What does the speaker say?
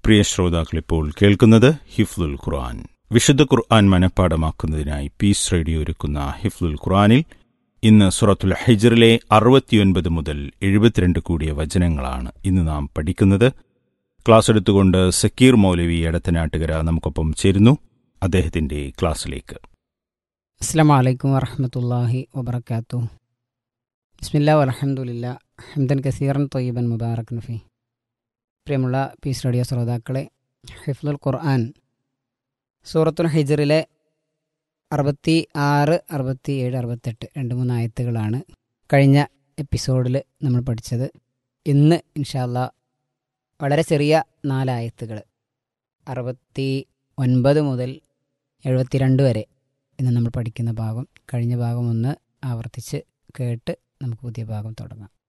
പ്രിയ ശ്രോതാക്കൾ ഇപ്പോൾ കേൾക്കുന്നത് ഹിഫ്ലുൽ ഖുർആൻ വിശുദ്ധ ഖുർആൻ മനഃപ്പാടമാക്കുന്നതിനായി പീസ് റേഡിയോ ഒരുക്കുന്ന ഹിഫ്ലുൽ ഖുർആനിൽ ഇന്ന് സുറത്തുൽ ഹൈജറിലെ അറുപത്തിയൊൻപത് മുതൽ എഴുപത്തിരണ്ട് കൂടിയ വചനങ്ങളാണ് ഇന്ന് നാം പഠിക്കുന്നത് ക്ലാസ് എടുത്തുകൊണ്ട് സക്കീർ മൗലവി എടത്തനാട്ടുകര നമുക്കൊപ്പം ചേരുന്നു അദ്ദേഹത്തിന്റെ ക്ലാസ്സിലേക്ക് അസ്സാം വലൈക്കും വറഹമത്തല്ലാഹി വബർക്കാത്തു ബിസ്മില്ല വലഹമുല്ല ഹംദൻ കസീറൻ തൊയ്യബൻ മുബാറക് നഫി പ്രിയമുള്ള പീസ് റേഡിയോ ശ്രോതാക്കളെ ഹിഫ്ലുൽ ഖുർആൻ സൂറത്തുൽ ഹിജറിലെ അറുപത്തി ആറ് അറുപത്തി ഏഴ് അറുപത്തെട്ട് രണ്ട് മൂന്ന് ആയത്തുകളാണ് കഴിഞ്ഞ എപ്പിസോഡിൽ നമ്മൾ പഠിച്ചത് ഇന്ന് ഇൻഷാല്ല വളരെ ചെറിയ നാലായത്തുകൾ അറുപത്തി ഒൻപത് മുതൽ എഴുപത്തിരണ്ട് വരെ ഇന്ന് നമ്മൾ പഠിക്കുന്ന ഭാഗം കഴിഞ്ഞ ഭാഗം ഒന്ന് ആവർത്തിച്ച് കേട്ട് നമുക്ക് പുതിയ ഭാഗം തുടങ്ങാം